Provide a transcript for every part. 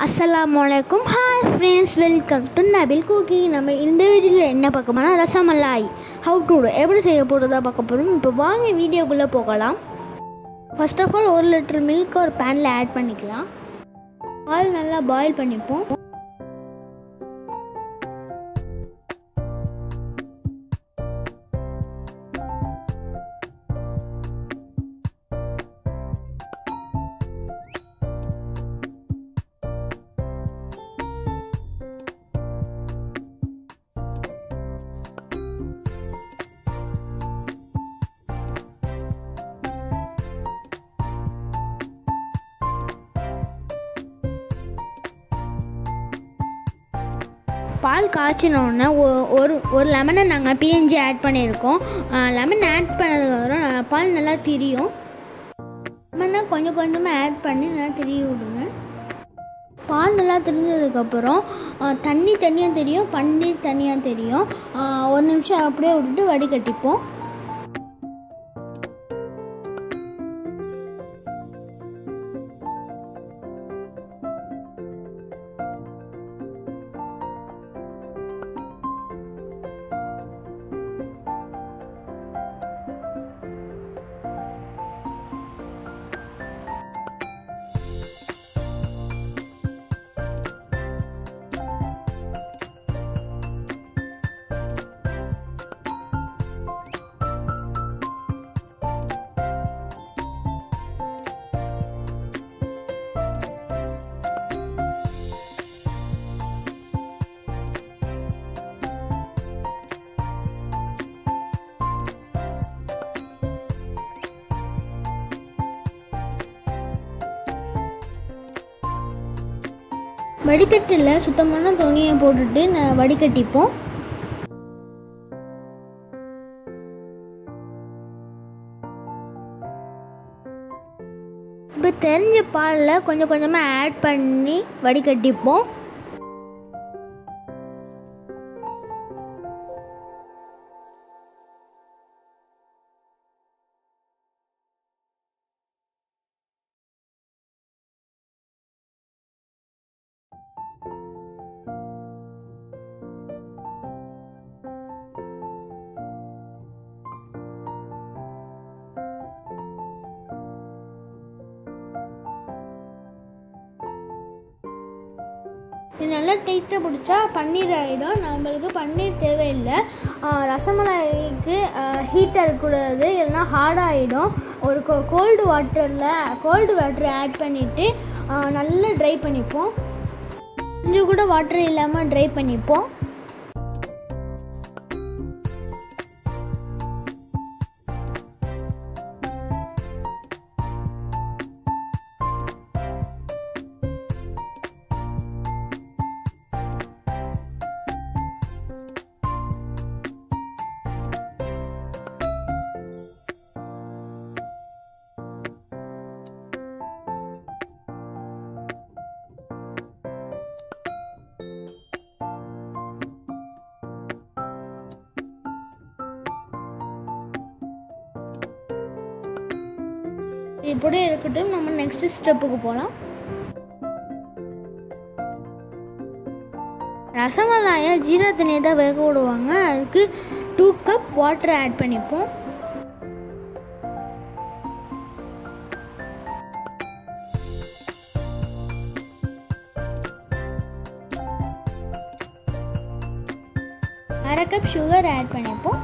அஸ்ஸலாமு அலைக்கும் hi friends welcome to Nabil cooking நம்ம இந்த வீடியோவில் என்ன பார்க்க போனால் ரசமலாய் ஹவு டு எப்படி செய்ய போகிறதா பார்க்க போகிறோம் இப்போ வாங்க வீடியோக்குள்ளே போகலாம் ஃபர்ஸ்ட் ஆஃப் ஆல் ஒரு லிட்டர் மில்க் ஒரு பேனில் ஆட் பண்ணிக்கலாம் பால் நல்லா பாயில் பண்ணிப்போம் பால் காய்ச்சினோடனே ஒரு ஒரு லெமனை நாங்கள் பிஎன்ஜி ஆட் பண்ணியிருக்கோம் லெமன் ஆட் பண்ணதுக்கப்புறம் பால் நல்லா திரியும் லெமனை கொஞ்சம் கொஞ்சமாக ஆட் பண்ணி நல்லா திரிய விடுங்க பால் நல்லா திரிஞ்சதுக்கப்புறம் தண்ணி தனியாக தெரியும் பன்னீர் தனியாக தெரியும் ஒரு நிமிஷம் அப்படியே விட்டுட்டு வடிகட்டிப்போம் வடிகட்டில் சுத்தமான துணியை போட்டுட்டு நான் வடிகட்டிப்போம் இப்போ தெரிஞ்ச பாலில் கொஞ்சம் கொஞ்சமாக ஆட் பண்ணி வடிகட்டிப்போம் இது நல்லா டைட்டாக பிடிச்சா பன்னீர் ஆகிடும் நம்மளுக்கு பன்னீர் தேவையில்லை ரசமலாய்க்கு ஹீட்டாக இருக்கக்கூடாது இல்லைனா ஹார்டாகிடும் ஒரு கோ கோல்டு வாட்டரில் கோல்டு வாட்டர் ஆட் பண்ணிவிட்டு நல்லா ட்ரை பண்ணிப்போம் கொஞ்சம் கூட வாட்டர் இல்லாமல் ட்ரை பண்ணிப்போம் இப்படியே இருக்கட்டும் நம்ம நெக்ஸ்ட் ஸ்டெப்புக்கு போகலாம் ரசமலாயை ஜீரா தண்ணியை தான் வேக விடுவாங்க அதுக்கு டூ கப் வாட்டர் ஆட் பண்ணிப்போம் அரை கப் சுகர் ஆட் பண்ணிப்போம்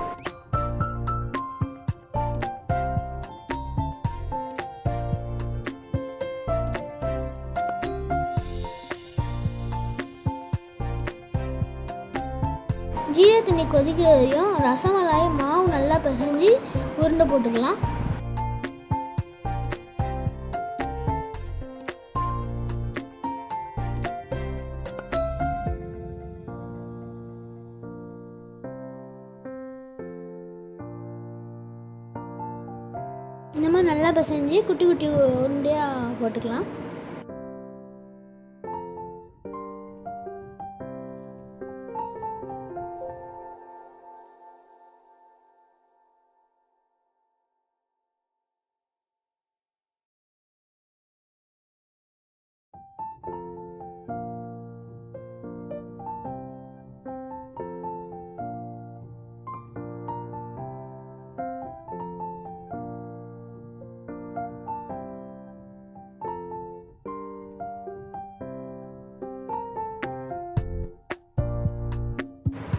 ஜீரா தண்ணி கொதிக்கிற வரையும் ரசமலாய் மாவு நல்லா பிசைஞ்சு உருண்டை போட்டுக்கலாம் இந்த மாதிரி நல்லா பிசைஞ்சு குட்டி குட்டி உருண்டையாக போட்டுக்கலாம்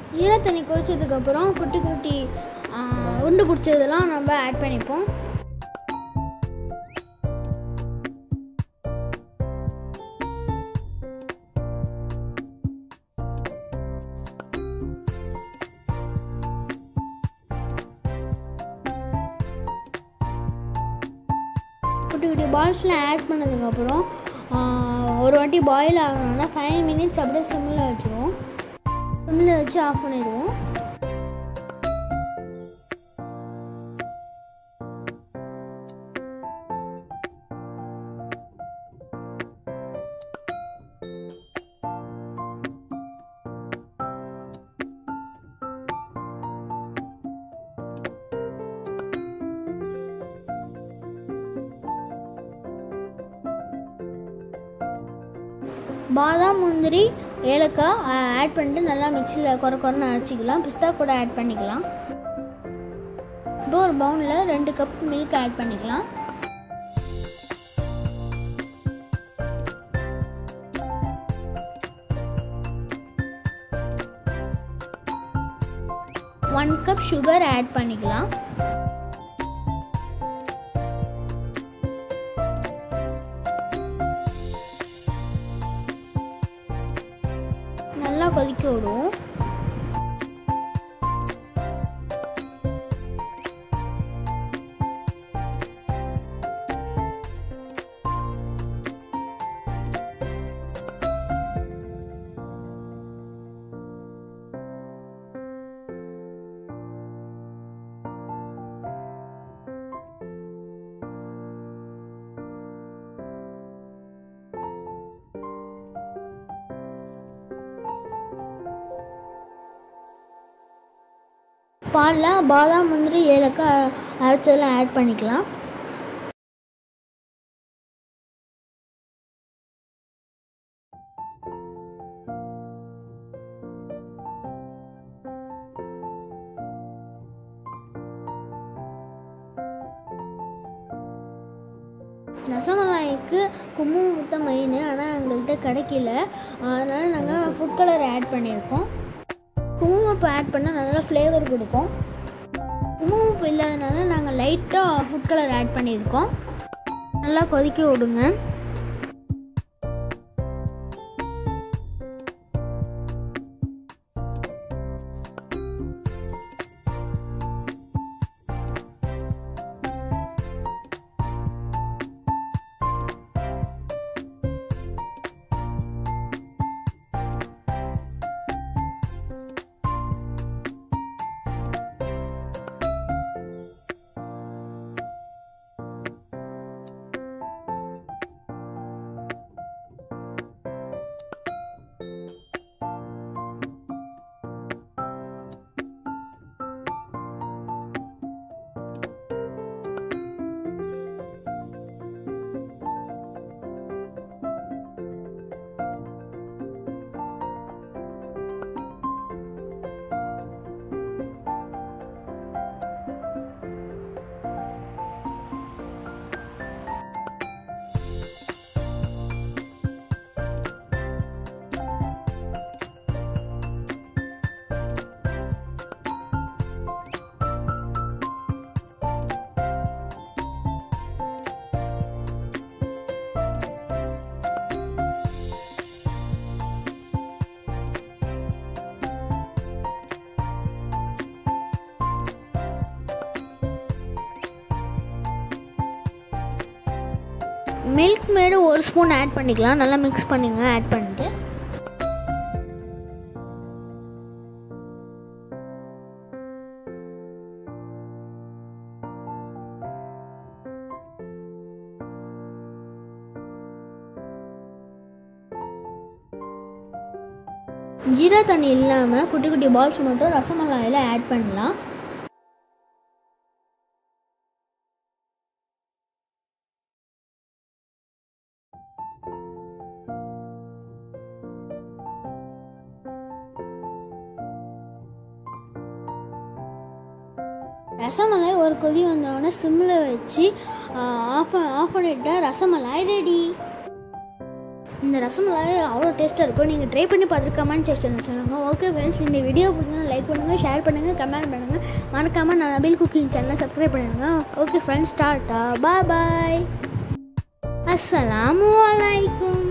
ஈர தண்ணி கொதிச்சதுக்கப்புறம் குட்டி குட்டி ஆ, உருண்டை பிடிச்சதெல்லாம் நம்ம ஆட் பண்ணிப்போம் குட்டி குட்டி பால்ஸ்லாம் ஆட் பண்ணதுக்கப்புறம் ஒரு வாட்டி பாயில் ஆகணும்னா ஃபைவ் மினிட்ஸ் அப்படியே சிம்மில் வச்சுருவோம் சிம்மில் வச்சு ஆஃப் பண்ணிடுவோம் பாதாம் முந்திரி ஏலக்காய் ஆட் பண்ணிட்டு நல்லா மிக்சியில் குறை குறைன்னு அரைச்சிக்கலாம் பிஸ்தா கூட ஆட் பண்ணிக்கலாம் இப்போ ஒரு பவுனில் ரெண்டு கப் மில்க் ஆட் பண்ணிக்கலாம் ஒன் கப் சுகர் ஆட் பண்ணிக்கலாம் நல்லா கொதிக்க விடுவோம் பாலில் பாதாம் முந்திரி ஏலக்காய் அரைச்சதெல்லாம் ஆட் பண்ணிக்கலாம் ரசமலாய்க்கு குங்குமத்தை மெயின் ஆனால் எங்கள்கிட்ட கிடைக்கல அதனால் நாங்கள் ஃபுட் கலர் ஆட் பண்ணியிருக்கோம் குங்குமப்பூ ஆட் பண்ணால் நல்லா ஃப்ளேவர் கொடுக்கும் குங்குமப்பூ இல்லாதனால நாங்கள் லைட்டாக ஃபுட் கலர் ஆட் பண்ணியிருக்கோம் நல்லா கொதிக்க விடுங்க மில்க் மேடு ஒரு ஸ்பூன் ஆட் பண்ணிக்கலாம் நல்லா மிக்ஸ் பண்ணிங்க ஆட் பண்ணிட்டு ஜீரா தண்ணி இல்லாமல் குட்டி குட்டி பால்ஸ் மட்டும் ரசமலாயில் ஆட் பண்ணலாம் ரசமலாய் ஒரு கொதி வந்தோடனே சிம்மில் வச்சு ஆஃப் ஆஃப் பண்ணிட்டா ரசமலாய் ரெடி இந்த ரசமலாய் அவ்வளோ டேஸ்ட்டாக இருக்கும் நீங்கள் ட்ரை பண்ணி பார்த்துருக்காமான்னு செக்ஷனில் சொல்லுங்கள் ஓகே ஃப்ரெண்ட்ஸ் இந்த வீடியோ பிடிச்சா லைக் பண்ணுங்கள் ஷேர் பண்ணுங்கள் கமெண்ட் பண்ணுங்கள் மறக்காமல் நான் நபில் குக்கிங் சேனலை சப்ஸ்கிரைப் பண்ணிடுங்க okay friends tata bye bye அஸ்ஸலாமு அலைக்கும்